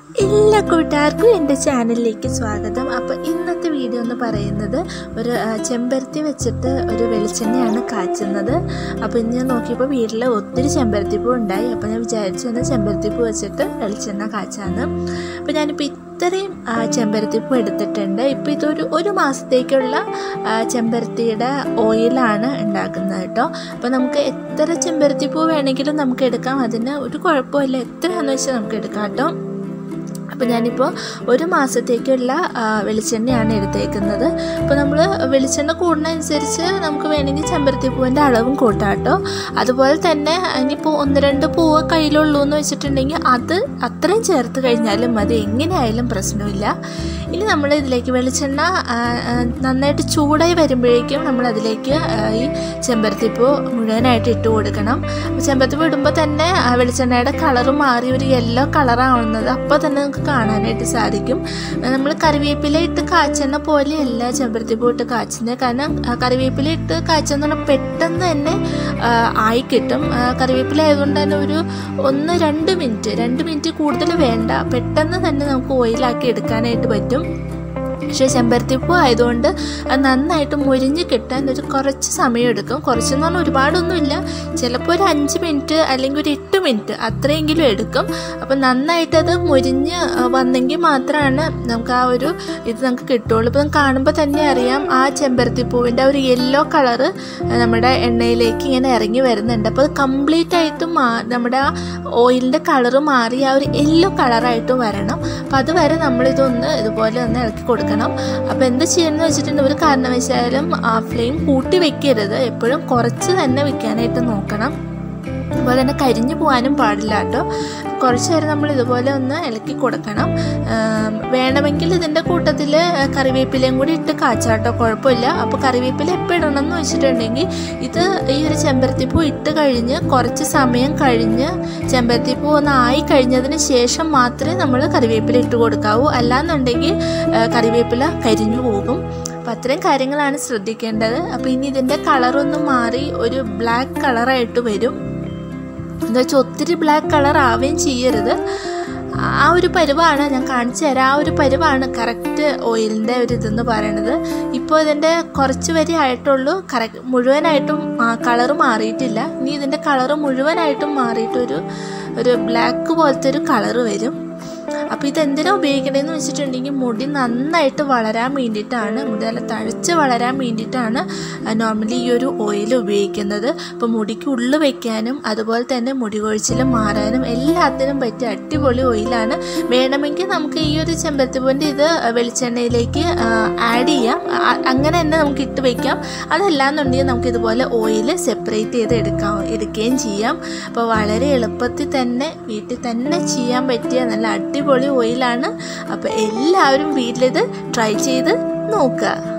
എല്ലാ കൂട്ടുകാർക്കും എൻ്റെ ചാനലിലേക്ക് സ്വാഗതം അപ്പോൾ ഇന്നത്തെ വീഡിയോ എന്ന് പറയുന്നത് ഒരു ആ, ചെമ്പരത്തി വെച്ചിട്ട് ഒരു വെളിച്ചെണ്ണയാണ് കാച്ചുന്നത് അപ്പോൾ ഇന്ന് ഞാൻ നോക്കിയപ്പോൾ വീട്ടിൽ ഒത്തിരി ചെമ്പരത്തിപ്പൂ ഉണ്ടായി അപ്പോൾ ഞാൻ വിചാരിച്ചു എന്നാൽ ചെമ്പരത്തിപ്പൂ വെച്ചിട്ട് വെളിച്ചെണ്ണ കാച്ചാന്ന് അപ്പോൾ ഞാനിപ്പോൾ ഇത്രയും ആ, ചെമ്പരത്തിപ്പൂ എടുത്തിട്ടുണ്ട് ഇപ്പോൾ ഇതൊരു ഒരു മാസത്തേക്കുള്ള ആ, ചെമ്പരത്തിയുടെ ഓയിലാണ് ഉണ്ടാക്കുന്നത് കേട്ടോ അപ്പോൾ നമുക്ക് എത്ര ചെമ്പരത്തിപ്പൂ വേണമെങ്കിലും നമുക്ക് എടുക്കാം അതിന് ഒരു കുഴപ്പമില്ല എത്രയാണെന്ന് വെച്ചാൽ നമുക്ക് എടുക്കാം കേട്ടോ അപ്പോൾ ഞാനിപ്പോൾ ഒരു മാസത്തേക്കുള്ള ആ, വെളിച്ചെണ്ണയാണ് എടുത്തേക്കുന്നത് അപ്പോൾ നമ്മൾ വെളിച്ചെണ്ണ കൂടുന്നതനുസരിച്ച് നമുക്ക് വേണമെങ്കിൽ ചെമ്പരത്തി പൂവിൻ്റെ അളവും കൂട്ടാം കേട്ടോ അതുപോലെ തന്നെ ഇനിയിപ്പോൾ ഒന്ന് രണ്ട് പൂവ് കയ്യിലുള്ളൂ എന്ന് വെച്ചിട്ടുണ്ടെങ്കിൽ അത് അത്രയും ചേർത്ത് കഴിഞ്ഞാലും മതി എങ്ങനെയായാലും പ്രശ്നമില്ല ഇനി നമ്മൾ ഇതിലേക്ക് വെളിച്ചെണ്ണ ആ, ആ, നന്നായിട്ട് ചൂടായി വരുമ്പോഴേക്കും നമ്മൾ അതിലേക്ക് ആ, ഈ ചെമ്പരത്തിപ്പൂ മുഴുവനായിട്ട് ഇട്ട് കൊടുക്കണം അപ്പോൾ ചെമ്പരത്തിപ്പൂ ഇടുമ്പോൾ തന്നെ ആ വെളിച്ചെണ്ണയുടെ കളറ് മാറി ഒരു യെല്ലോ കളറാവുന്നത് അപ്പോൾ തന്നെ നമുക്ക് കാണാനായിട്ട് സാധിക്കും നമ്മൾ കറിവേപ്പില ഇട്ട് കാച്ചുന്ന പോലെയല്ല ചെമ്പരത്തിപ്പൂ ഇട്ട് കാച്ചുന്നത് കാരണം ആ, കറിവേപ്പില ഇട്ട് കാച്ചെന്ന് പറഞ്ഞാൽ പെട്ടെന്ന് തന്നെ ആ, ആയി കിട്ടും ആ, കറിവേപ്പില ആയതുകൊണ്ട് തന്നെ ഒരു ഒന്ന് രണ്ട് മിനിറ്റ് രണ്ട് മിനിറ്റ് കൂടുതൽ വേണ്ട പെട്ടെന്ന് തന്നെ നമുക്ക് ഓയിലാക്കി എടുക്കാനായിട്ട് പറ്റും പക്ഷേ ചെമ്പരത്തിപ്പൂ ആയതുകൊണ്ട് അത് നന്നായിട്ട് മുരിഞ്ഞ് കിട്ടാൻ ഒരു കുറച്ച് സമയം എടുക്കും കുറച്ചെന്ന് പറഞ്ഞാൽ ഒരുപാടൊന്നുമില്ല ചിലപ്പോൾ ഒരു അഞ്ച് മിനിറ്റ് അല്ലെങ്കിൽ ഒരു എട്ട് മിനിറ്റ് അത്രയെങ്കിലും എടുക്കും അപ്പം നന്നായിട്ട് അത് മുരിഞ്ഞ് ആ, വന്നെങ്കിൽ മാത്രമാണ് നമുക്ക് ആ ഒരു ഇത് നമുക്ക് കിട്ടുള്ളൂ ഇപ്പം കാണുമ്പോൾ തന്നെ അറിയാം ആ ചെമ്പരത്തിപ്പൂവിൻ്റെ ആ ഒരു യെല്ലോ കളറ് നമ്മുടെ എണ്ണയിലേക്ക് ഇങ്ങനെ ഇറങ്ങി വരുന്നുണ്ട് അപ്പോൾ അത് കംപ്ലീറ്റ് ആയിട്ട് മാ നമ്മുടെ ആ ഓയിലിൻ്റെ കളറ് മാറി ആ ഒരു യെല്ലോ കളറായിട്ടും വരണം അപ്പം അതുവരെ നമ്മളിതൊന്ന് ഇതുപോലെ ഒന്ന് ഇളക്കി കൊടുക്കണം അപ്പോൾ എന്ത് ചെയ്യണമെന്ന് വെച്ചിട്ടുണ്ടെങ്കിൽ ഒരു കാരണവശാലും ആ ഫ്ലെയിം കൂട്ടി വെക്കരുത് എപ്പോഴും കുറച്ച് തന്നെ വെക്കാനായിട്ട് നോക്കണം അതുപോലെ തന്നെ കരിഞ്ഞു പോകാനും പാടില്ല കേട്ടോ കുറച്ച് നേരം നമ്മൾ ഇതുപോലെ ഒന്ന് ഇളക്കി കൊടുക്കണം ആം, വേണമെങ്കിൽ ഇതിൻ്റെ കൂട്ടത്തിൽ കറിവേപ്പിലയും കൂടി ഇട്ട് കാച്ചാട്ടോ കുഴപ്പമില്ല അപ്പോൾ കറിവേപ്പില എപ്പോൾ ഇടണം എന്ന് വെച്ചിട്ടുണ്ടെങ്കിൽ ഇത് ഈ ഒരു ചെമ്പരത്തിപ്പൂ ഇട്ട് കഴിഞ്ഞ് കുറച്ച് സമയം കഴിഞ്ഞ് ചെമ്പരത്തിപ്പൂ ഒന്ന് ആയി കഴിഞ്ഞതിന് ശേഷം മാത്രമേ നമ്മൾ കറിവേപ്പില ഇട്ട് കൊടുക്കാവൂ അല്ലാന്നുണ്ടെങ്കിൽ ആ, കറിവേപ്പില കരിഞ്ഞു പോകും അപ്പോൾ അത്രയും കാര്യങ്ങളാണ് ശ്രദ്ധിക്കേണ്ടത് അപ്പോൾ ഇനി ഇതിൻ്റെ കളറൊന്ന് മാറി ഒരു ബ്ലാക്ക് കളറായിട്ട് വരും എന്താ വെച്ചാൽ ഒത്തിരി ബ്ലാക്ക് കളർ ആവുകയും ചെയ്യരുത് ആ ഒരു പരുവാണ് ഞാൻ കാണിച്ചു തരാം ആ ഒരു പരുവാണ് കറക്റ്റ് ഓയിലിൻ്റെ ഒരു ഇതെന്ന് പറയണത് ഇപ്പോൾ ഇതിൻ്റെ കുറച്ച് വരെ ആയിട്ടുള്ളൂ കറക്റ്റ് മുഴുവനായിട്ടും കളറ് മാറിയിട്ടില്ല ഇനി ഇതിൻ്റെ കളറ് മുഴുവനായിട്ടും മാറിയിട്ടൊരു ഒരു ബ്ലാക്ക് പോലത്തെ ഒരു കളറ് വരും അപ്പോൾ ഇതെന്തിനാ ഉപയോഗിക്കണതെന്ന് വെച്ചിട്ടുണ്ടെങ്കിൽ മുടി നന്നായിട്ട് വളരാൻ വേണ്ടിയിട്ടാണ് മുടി നല്ല തഴച്ച് വളരാൻ വേണ്ടിയിട്ടാണ് നോർമലി ഈ ഒരു ഓയിൽ ഉപയോഗിക്കുന്നത് അപ്പോൾ മുടിക്ക് ഉള്ളു വയ്ക്കാനും അതുപോലെ തന്നെ മുടി കൊഴിച്ചിൽ മാറാനും എല്ലാത്തിനും പറ്റിയ അടിപൊളി ഓയിലാണ് വേണമെങ്കിൽ നമുക്ക് ഈ ഒരു ചെമ്പരത്തിപ്പൂവിൻ്റെ ഇത് വെളിച്ചെണ്ണയിലേക്ക് ആഡ് ചെയ്യാം ആ, അങ്ങനെ തന്നെ നമുക്ക് ഇട്ട് വയ്ക്കാം അതല്ലാന്നുണ്ടെങ്കിൽ നമുക്ക് ഇതുപോലെ ഓയിൽ സെപ്പറേറ്റ് ചെയ്ത് എടുക്കാം എടുക്കുകയും ചെയ്യാം അപ്പോൾ വളരെ എളുപ്പത്തിൽ തന്നെ വീട്ടിൽ തന്നെ ചെയ്യാൻ പറ്റിയ നല്ല അടിപൊളി ഓയിലാണ് അപ്പോൾ എല്ലാവരും വീട്ടിലിത് ട്രൈ ചെയ്ത് നോക്കുക